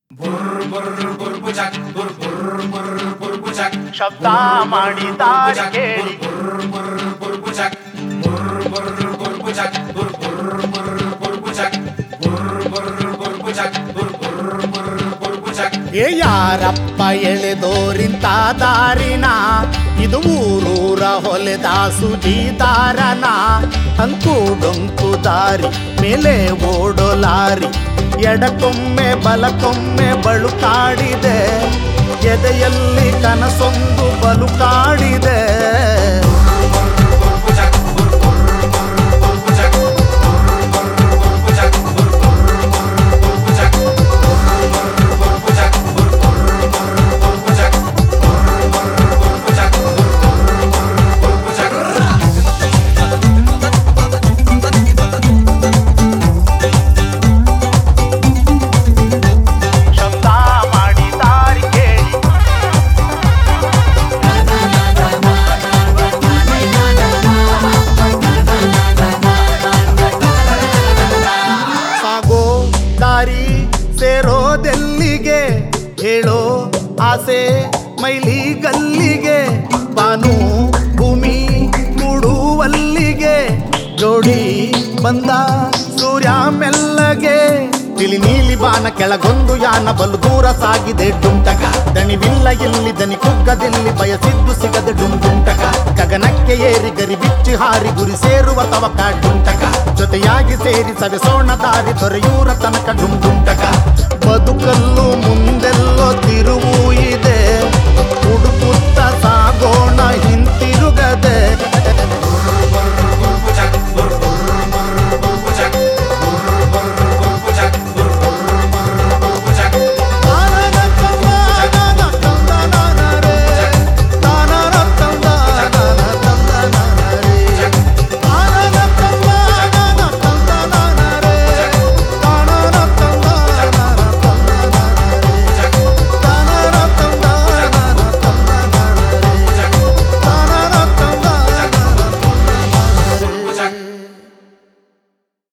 ಶಬ್ದ ಮಾಡಿದ್ದಾರೆ ಕೇಳಿ ಏ ಯಾರಪ್ಪ ಎಳೆದೋರಿಂತ ದಾರಿನ ಇದು ಊರೂರ ಹೊಲೆದ ಸುಜೀದಾರನ ಅಂಕು ಡೊಂಕು ದಾರಿ ಮೇಲೆ ಓಡೋ ಲಾರಿ ಎಡಕೊಮ್ಮೆ ಬಲಕೊಮ್ಮೆ ಬಳುಕಾಡಿದೆ ಎದೆಯಲ್ಲಿ ಕನಸೊಂದು ಬಲುಕಾಡಿದೆ ಶಬ್ದ ಮಾಡಿದ್ದಾರೆ ಕೇಳಿ ಸಾಗೋ ದಾರಿ ಸೇರೋದೆಲ್ಲಿಗೆ ಹೇಳೋ ಆಸೆ ಮೈಲಿ ಗಲ್ಲಿಗೆ ಬಾನು ಭೂಮಿ ಮೂಡುವಲ್ಲಿಗೆ ಜೋಡಿ ಬಂದ ಸೂರ್ಯ ಮೆಲ್ಲಗೆ ತಿಳಿ ನೀಲಿ ಬಾನ ಕೆಳಗೊಂದು ಯಾನ ಬಲು ದೂರ ಸಾಗಿದೆ ಡುಂಟಕ ದಣಿವಿಲ್ಲ ಇಲ್ಲಿ ದನಿ ಕುಗ್ಗದಲ್ಲಿ ಬಯಸಿದ್ದು ಸಿಗದೆ ಡುಂಟಕ ಗಗನಕ್ಕೆ ಏರಿ ಗರಿ ಬಿಚ್ಚಿ ಹಾರಿ ಗುರಿ ಸೇರುವ ತವಕ ಡುಂಟಕ ಜೊತೆಯಾಗಿ ಸೇರಿ ಸವೆಸೋಣ ದಾರಿ ದೊರೆಯೂರ ತನಕ ಡುಂಟಕ ಬದುಕಲ್ಲ